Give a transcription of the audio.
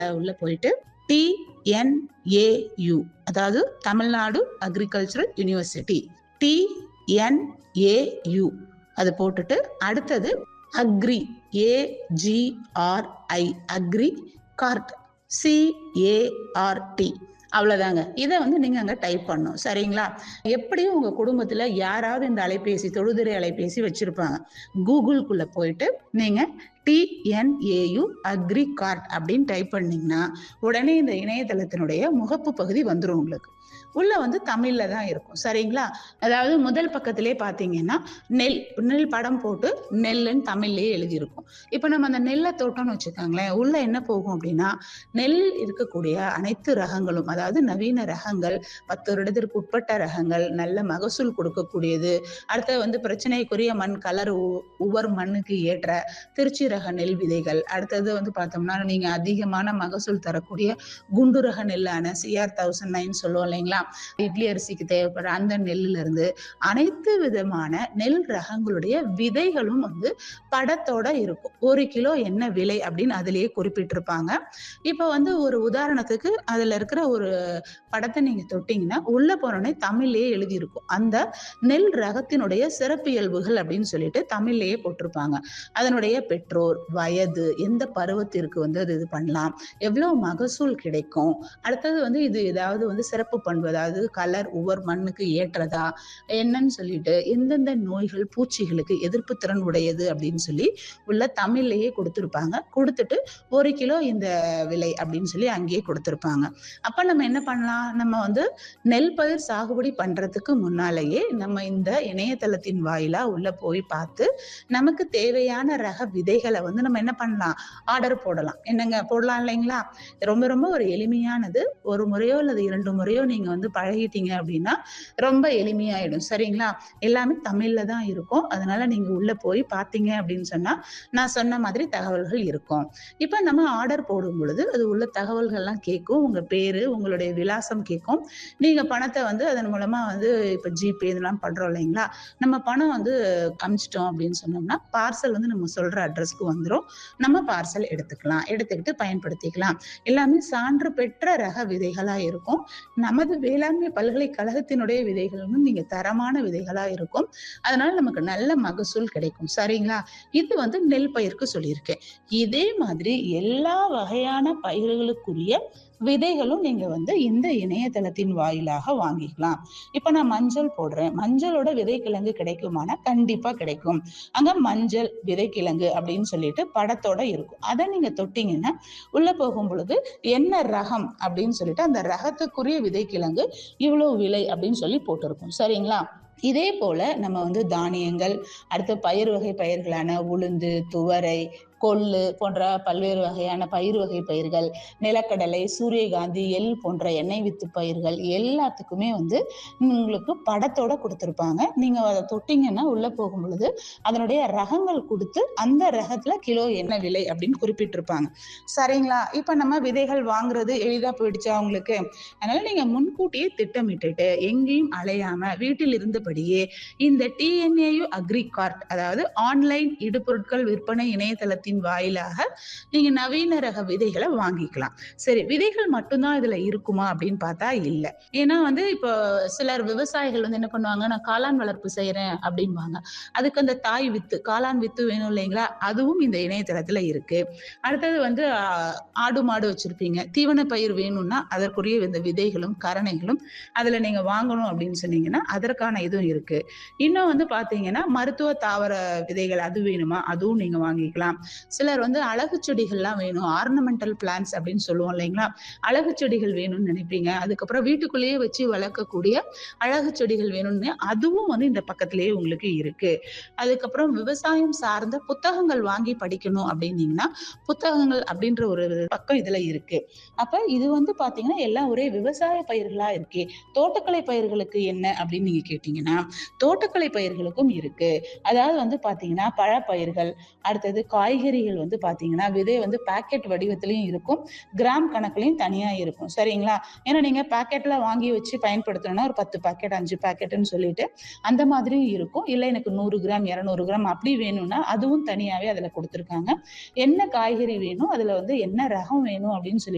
உள்ள போயிட்டு டிஎன்ஏயு அதாவது தமிழ்நாடு அக்ரிகல்ச்சரல் யூனிவர்சிட்டி டிஎன்ஏயு அது போட்டுட்டு அடுத்தது agri AGRI agri card CARD அவ்வளோதாங்க இதை வந்து நீங்கள் அங்கே டைப் பண்ணணும் சரிங்களா எப்படியும் உங்கள் குடும்பத்தில் யாராவது இந்த அலைபேசி தொடுதிரை அலைபேசி வச்சுருப்பாங்க கூகுளுக்குள்ளே போயிட்டு நீங்கள் டிஎன்ஏயு அக்ரி கார்ட் அப்படின்னு டைப் பண்ணீங்கன்னா உடனே இந்த இணையதளத்தினுடைய முகப்பு பகுதி வந்துடும் உங்களுக்கு உள்ள வந்து தமிழ்ல தான் இருக்கும் சரிங்களா அதாவது முதல் பக்கத்திலே பார்த்தீங்கன்னா நெல் நெல் படம் போட்டு நெல்லுன்னு தமிழ்லயே எழுதியிருக்கும் இப்போ நம்ம அந்த நெல்லை தோட்டம்னு வச்சுக்கோங்களேன் உள்ள என்ன போகும் அப்படின்னா நெல் இருக்கக்கூடிய அனைத்து ரகங்களும் அதாவது நவீன ரகங்கள் பத்து வருடத்திற்கு உட்பட்ட ரகங்கள் நல்ல மகசூல் கொடுக்கக்கூடியது அடுத்தது வந்து பிரச்சனைக்குரிய மண் கலர் உவர் மண்ணுக்கு ஏற்ற திருச்சி ரக நெல் விதைகள் அடுத்தது வந்து பார்த்தோம்னா நீங்க அதிகமான மகசூல் தரக்கூடிய குண்டு ரக நெல்லான சிஆர் தௌசண்ட் நைன் சொல்லுவோம் இல்லைங்களா இட்லி அரிசிக்கு தேவைப்படுற அந்த நெல்லுல இருந்து அனைத்து விதமான நெல் ரகங்களுடைய விதைகளும் வந்து படத்தோட இருக்கும் ஒரு கிலோ என்ன விலை அப்படின்னு அதுலயே குறிப்பிட்டிருப்பாங்க இப்போ வந்து ஒரு உதாரணத்துக்கு அதுல இருக்கிற ஒரு படத்தை நீங்க தொட்டீங்கன்னா உள்ள போனோடனே தமிழ்லயே எழுதியிருக்கும் அந்த நெல் ரகத்தினுடைய சிறப்பியல்புகள் அப்படின்னு சொல்லிட்டு தமிழ்லயே போட்டிருப்பாங்க அதனுடைய பெற்றோர் வயது எந்த பருவத்திற்கு வந்து அது இது பண்ணலாம் எவ்வளவு மகசூல் கிடைக்கும் அடுத்தது வந்து இது ஏதாவது வந்து சிறப்பு பண்பு அதாவது கலர் ஒவ்வொரு மண்ணுக்கு ஏற்றதா என்னன்னு சொல்லிட்டு எந்தெந்த நோய்கள் பூச்சிகளுக்கு எதிர்ப்பு திறன் உடையது அப்படின்னு சொல்லி உள்ள தமிழ்லயே கொடுத்துருப்பாங்க கொடுத்துட்டு ஒரு கிலோ இந்த விலை அப்படின்னு சொல்லி அங்கேயே கொடுத்துருப்பாங்க அப்ப நம்ம என்ன பண்ணலாம் நம்ம வந்து நெல் பயிர் சாகுபடி பண்றதுக்கு முன்னாலேயே நம்ம இந்த இணையதளத்தின் வாயிலா உள்ள போய் பார்த்து நமக்கு தேவையான ரக விதைகளை வந்து நம்ம என்ன பண்ணலாம் ஆர்டர் போடலாம் என்னங்க போடலாம் இல்லைங்களா ரொம்ப ரொம்ப ஒரு எளிமையானது ஒரு முறையோ அல்லது இரண்டு முறையோ நீங்க வந்து பழகிட்டீங்க அப்படின்னா ரொம்ப எளிமையாயிடும் சரிங்களா எல்லாமே தமிழ்ல தான் இருக்கும் அதனால நீங்க உள்ள போய் பார்த்தீங்க அப்படின்னு சொன்னா நான் சொன்ன மாதிரி தகவல்கள் இருக்கும் இப்போ நம்ம ஆர்டர் போடும் பொழுது அது உள்ள தகவல்கள்லாம் கேட்கும் உங்க பேரு உங்களுடைய விலாசம் கேட்கும் நீங்க பணத்தை வந்து அதன் மூலமா வந்து இப்போ ஜிபே இதெல்லாம் பண்றோம் இல்லைங்களா நம்ம பணம் வந்து அமிச்சிட்டோம் அப்படின்னு சொன்னோம்னா பார்சல் வந்து நம்ம சொல்ற அட்ரஸ்க்கு வந்துடும் நம்ம பார்சல் எடுத்துக்கலாம் எடுத்துக்கிட்டு பயன்படுத்திக்கலாம் எல்லாமே சான்று பெற்ற ரக விதைகளா இருக்கும் நமது வேளாண்மை பல்கலைக்கழகத்தினுடைய விதைகள் வந்து நீங்க தரமான விதைகளா இருக்கும் அதனால நமக்கு நல்ல மகசூல் கிடைக்கும் சரிங்களா இது வந்து நெல் பயிருக்கு சொல்லியிருக்கேன் இதே மாதிரி எல்லா வகையான பயிர்களுக்குரிய விதைகளும் நீங்க வந்து இந்த இணையதளத்தின் வாயிலாக வாங்கிக்கலாம் இப்ப நான் மஞ்சள் போடுறேன் மஞ்சளோட விதைக்கிழங்கு கிடைக்குமானா கண்டிப்பா கிடைக்கும் அங்க மஞ்சள் விதைக்கிழங்கு அப்படின்னு சொல்லிட்டு படத்தோட இருக்கும் அதை நீங்க தொட்டீங்கன்னா உள்ள போகும் பொழுது என்ன ரகம் அப்படின்னு சொல்லிட்டு அந்த ரகத்துக்குரிய விதைக்கிழங்கு இவ்வளவு விலை அப்படின்னு சொல்லி போட்டிருக்கும் சரிங்களா இதே போல நம்ம வந்து தானியங்கள் அடுத்து பயிர் வகை பயிர்களான உளுந்து துவரை கொள்ளு போன்ற பல்வேறு வகையான பயிர் வகை பயிர்கள் நிலக்கடலை சூரியகாந்தி எள் போன்ற எண்ணெய் வித்து பயிர்கள் எல்லாத்துக்குமே வந்து உங்களுக்கு படத்தோட கொடுத்துருப்பாங்க நீங்க அதை தொட்டிங்கன்னா உள்ள போகும் பொழுது அதனுடைய ரகங்கள் கொடுத்து அந்த ரகத்துல கிலோ என்ன விலை அப்படின்னு குறிப்பிட்டிருப்பாங்க சரிங்களா இப்ப நம்ம விதைகள் வாங்குறது எளிதா போயிடுச்சா உங்களுக்கு அதனால நீங்க முன்கூட்டியே திட்டமிட்டுட்டு எங்கேயும் அலையாம வீட்டில் இருந்தபடியே இந்த டிஎன்ஏயு அக்ரி கார்ட் அதாவது ஆன்லைன் இடுபொருட்கள் விற்பனை இணையதளத்தின் திட்டத்தின் வாயிலாக நீங்க நவீன ரக விதைகளை வாங்கிக்கலாம் சரி விதைகள் மட்டும்தான் இதுல இருக்குமா அப்படின்னு பார்த்தா இல்ல ஏன்னா வந்து இப்போ சிலர் விவசாயிகள் வந்து என்ன பண்ணுவாங்க நான் காளான் வளர்ப்பு செய்யறேன் அப்படின்வாங்க அதுக்கு அந்த தாய் வித்து காளான் வித்து வேணும் இல்லைங்களா அதுவும் இந்த இணையதளத்துல இருக்கு அடுத்தது வந்து ஆடு மாடு வச்சிருப்பீங்க தீவன பயிர் வேணும்னா அதற்குரிய இந்த விதைகளும் கரணைகளும் அதுல நீங்க வாங்கணும் அப்படின்னு சொன்னீங்கன்னா அதற்கான இதுவும் இருக்கு இன்னும் வந்து பாத்தீங்கன்னா மருத்துவ தாவர விதைகள் அது வேணுமா அதுவும் நீங்க வாங்கிக்கலாம் சிலர் வந்து அழகு செடிகள்லாம் வேணும் ஆர்னமெண்டல் பிளான்ஸ் அப்படின்னு சொல்லுவோம் இல்லைங்களா அழகு செடிகள் வேணும்னு நினைப்பீங்க அதுக்கப்புறம் வீட்டுக்குள்ளேயே வச்சு வளர்க்கக்கூடிய அழகு செடிகள் வேணும்னு அதுவும் வந்து இந்த பக்கத்திலேயே உங்களுக்கு இருக்கு அதுக்கப்புறம் விவசாயம் சார்ந்த புத்தகங்கள் வாங்கி படிக்கணும் அப்படின்னீங்கன்னா புத்தகங்கள் அப்படின்ற ஒரு பக்கம் இதுல இருக்கு அப்ப இது வந்து பாத்தீங்கன்னா எல்லாம் ஒரே விவசாய பயிர்களா இருக்கே தோட்டக்கலை பயிர்களுக்கு என்ன அப்படின்னு நீங்க கேட்டீங்கன்னா தோட்டக்கலை பயிர்களுக்கும் இருக்கு அதாவது வந்து பாத்தீங்கன்னா பழப்பயிர்கள் அடுத்தது காய்கறி காய்கறிகள் வந்து பாத்தீங்கன்னா விதை வந்து பாக்கெட் வடிவத்திலையும் இருக்கும் கிராம் கணக்குலையும் தனியா இருக்கும் சரிங்களா ஏன்னா நீங்க பாக்கெட்ல வாங்கி வச்சு பயன்படுத்தணும்னா ஒரு பத்து பாக்கெட் அஞ்சு பாக்கெட்னு சொல்லிட்டு அந்த மாதிரியும் இருக்கும் இல்லை எனக்கு நூறு கிராம் இரநூறு கிராம் அப்படி வேணும்னா அதுவும் தனியாவே அதுல கொடுத்துருக்காங்க என்ன காய்கறி வேணும் அதுல வந்து என்ன ரகம் வேணும் அப்படின்னு சொல்லி